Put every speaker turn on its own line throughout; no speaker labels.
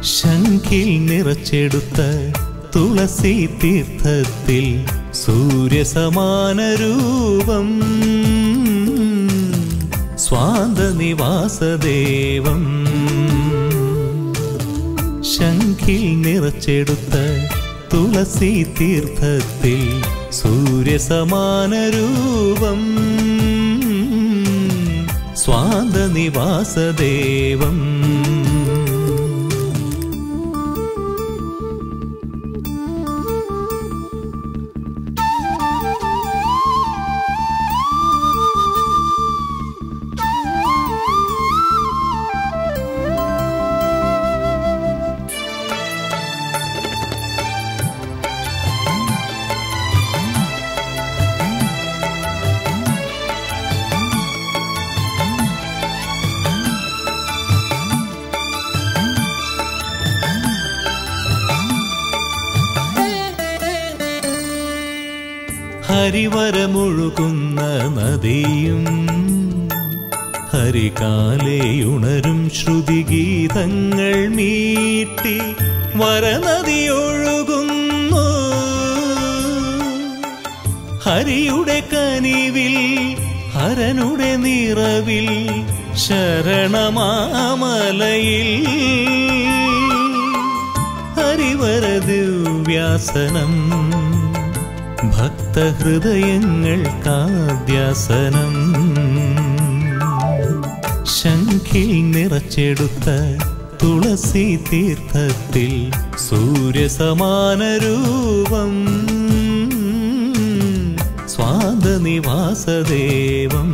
ശംഖിൽ നിറച്ചെടുത്ത തുളസി തീർത്ഥത്തിൽ സൂര്യസമാന രൂപം സ്വാന്തനിവാസദേവം ശംഖിൽ നിറച്ചെടുത്ത തുളസി തീർത്ഥത്തിൽ സൂര്യസമാന രൂപം സ്വാന്തനിവാസദേവം ഹരിവരമൊഴുകുന്ന നദിയും ഹരികാലയുണരും ശ്രുതിഗീതങ്ങൾ മീട്ടി വരനദിയൊഴുകുന്നു ഹരിയുടെ കനിവിൽ ഹരനുടെ നിറവിൽ ശരണമാമലയിൽ ഹരിവര ദിവ്യാസനം ഭക്തഹൃദയങ്ങൾക്കാദ്യാസനം ശംഖിൽ നിറച്ചെടുത്ത തുളസി തീർത്ഥത്തിൽ സൂര്യസമാന രൂപം സ്വാന്തനിവാസദേവം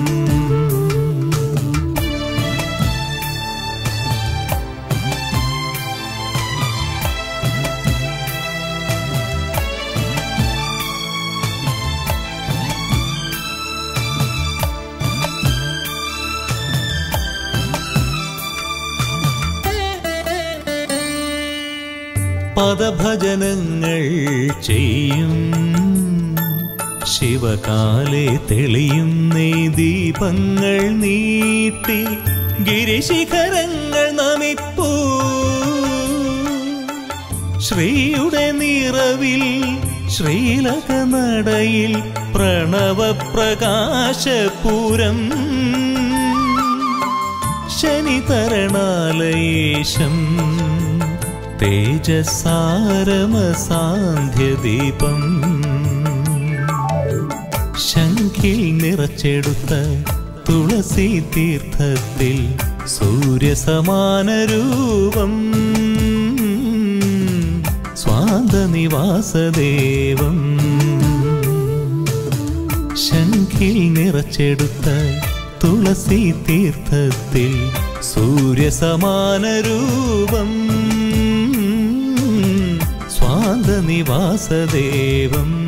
പദഭജനങ്ങൾ ചെയ്യും ശിവകാലെ തെളിയും നീ ദീപങ്ങൾ നീട്ടി ഗിരിശിഖരങ്ങൾ നമിപ്പൂ ശ്രീയുടെ നിറവിൽ ശ്രീലക നടയിൽ പ്രണവപ്രകാശപൂരം ശനിതരണാലയേശം തേജസാരമസാന്ധ്യദീപം ശംഖിൽ നിറച്ചെടുത്ത തുളസി തീർത്ഥത്തിൽ സൂര്യസമാന രൂപം സ്വാന്തനിവാസദേവം ശംഖിൽ നിറച്ചെടുത്ത തുളസി തീർത്ഥത്തിൽ സൂര്യസമാന രൂപം സ്വാന്തനിവാസദേവം